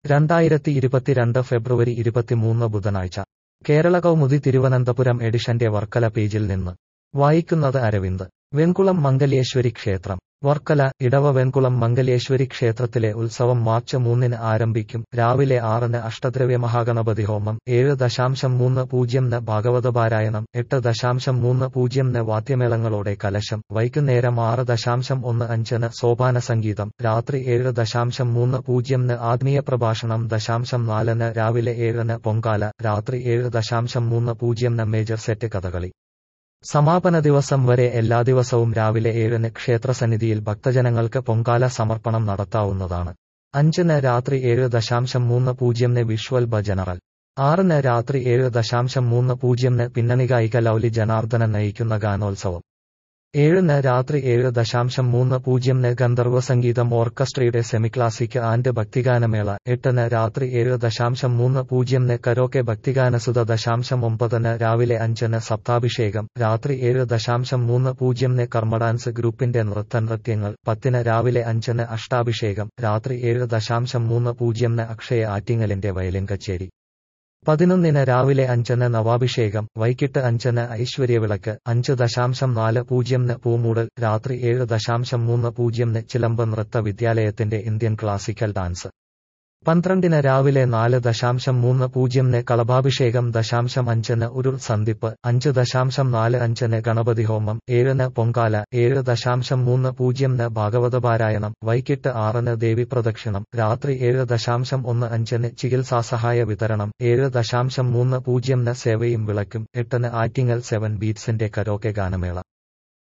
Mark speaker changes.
Speaker 1: രണ്ടായിരത്തി ഇരുപത്തിരണ്ട് ഫെബ്രുവരി ഇരുപത്തിമൂന്ന് ബുധനാഴ്ച കേരള കൗമുദി തിരുവനന്തപുരം എഡിഷന്റെ വർക്കല പേജിൽ നിന്ന് വായിക്കുന്നത് അരവിന്ദ് വെൺകുളം മംഗലേശ്വരി ക്ഷേത്രം വർക്കല ഇടവ വെൺകുളം മംഗലേശ്വരി ക്ഷേത്രത്തിലെ ഉത്സവം മാർച്ച് മൂന്നിന് ആരംഭിക്കും രാവിലെ ആറിന് അഷ്ടദ്രവ്യ മഹാഗണപതി ഹോമം ഏഴ് ദശാംശം മൂന്ന് പൂജ്യം ന് ഭാഗവതപാരായണം എട്ട് ദശാംശം മൂന്ന് പൂജ്യം ന് വാദ്യമേളങ്ങളോടെ കലശം വൈകുന്നേരം ആറ് ദശാംശം ഒന്ന് അഞ്ചിന് സോപാന സംഗീതം രാത്രി ഏഴ് ദശാംശം മൂന്ന് പൂജ്യം ന് ആത്മീയ പ്രഭാഷണം ദശാംശം നാലിന് രാവിലെ ഏഴിന് പൊങ്കാല രാത്രി ഏഴ് ദശാംശം മൂന്ന് പൂജ്യം ന് മേജർ സെറ്റ് കഥകളി സമാപന ദിവസം വരെ എല്ലാ ദിവസവും രാവിലെ ഏഴിന് ക്ഷേത്രസന്നിധിയിൽ ഭക്തജനങ്ങൾക്ക് പൊങ്കാല സമർപ്പണം നടത്താവുന്നതാണ് അഞ്ചിന് രാത്രി ഏഴ് ദശാംശം മൂന്ന് പൂജ്യംന് വിഷ്വൽ ബ ജനറൽ ആറിന് രാത്രി ഏഴ് ദശാംശം മൂന്ന് പൂജ്യംന് പിന്നണി ഗായിക ലൗലി ജനാർദ്ദനൻ നയിക്കുന്ന ഗാനോത്സവം ഏഴിന് രാത്രി ഏഴ് ദശാംശം മൂന്ന് പൂജ്യംന് ഗന്ധർവ സംഗീതം ഓർക്കസ്ട്രയുടെ സെമിക്ലാസിക് ആൻഡ് ഭക്തിഗാനമേള എട്ടിന് രാത്രി ഏഴ് ദശാംശം മൂന്ന് പൂജ്യംന് കരോക്കെ ഭക്തിഗാനസുത ദശാംശം ഒമ്പതിന് രാവിലെ അഞ്ചിന് സപ്താഭിഷേകം രാത്രി ഏഴ് ദശാംശം മൂന്ന് പൂജ്യംന് കർമ്മഡാൻസ് ഗ്രൂപ്പിന്റെ നൃത്തനൃത്യങ്ങൾ പത്തിന് രാവിലെ അഞ്ചിന് അഷ്ടാഭിഷേകം രാത്രി ഏഴ് ദശാംശം മൂന്ന് പൂജ്യംന് അക്ഷയ ആറ്റിങ്ങലിന്റെ വയലിൻ കച്ചേരി പതിനൊന്നിന് രാവിലെ അഞ്ചിന് നവാഭിഷേകം വൈകിട്ട് അഞ്ചിന് ഐശ്വര്യവിളക്ക് അഞ്ച് ദശാംശം നാല് പൂജ്യംന് പൂമൂടൽ രാത്രി ഏഴ് ദശാംശം മൂന്ന് പൂജ്യംന് ചിലമ്പ് നൃത്ത വിദ്യാലയത്തിന്റെ ഇന്ത്യൻ ക്ലാസിക്കൽ ഡാൻസ് പന്ത്രണ്ടിന് രാവിലെ നാല് ദശാംശം മൂന്ന് പൂജ്യംന് കളഭാഭിഷേകം ദശാംശം അഞ്ചിന് ഉരുൾ സന്ധിപ്പ് അഞ്ച് ദശാംശം നാല് അഞ്ചിന് ഗണപതി ഹോമം ഏഴിന് പൊങ്കാല ഏഴ് ദശാംശം മൂന്ന് പൂജ്യംന് ഭാഗവതപാരായണം വൈകിട്ട് ആറിന് ദേവിപ്രദക്ഷിണം രാത്രി ഏഴ് ദശാംശം ഒന്ന് അഞ്ചിന് ചികിത്സാസഹായ വിതരണം ഏഴ് ദശാംശം മൂന്ന് പൂജ്യംന് സേവയും വിളക്കും എട്ടിന് ആറ്റിങ്ങൽ സെവൻ ബീറ്റ്സിന്റെ കരോക്കെ ഗാനമേള